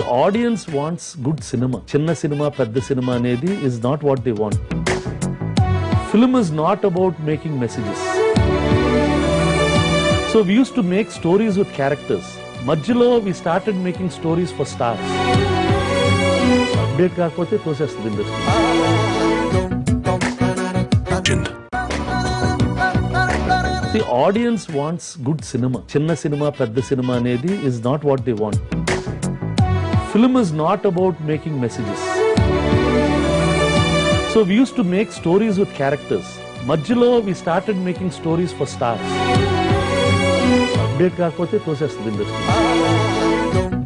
audience wants good cinema చిన్న cinema పెద్ద cinema అనేది is not what they want film is not about making messages so we use to make stories with characters మధ్యలో we started making stories for stars update కాకపోతే తోసేస్తుంది industry చింద్ the audience wants good cinema చిన్న cinema పెద్ద cinema అనేది is not what they want film is not about making messages so we use to make stories with characters మధ్యలో we started making stories for stars update కాకపోతే తోసేస్తుంది industry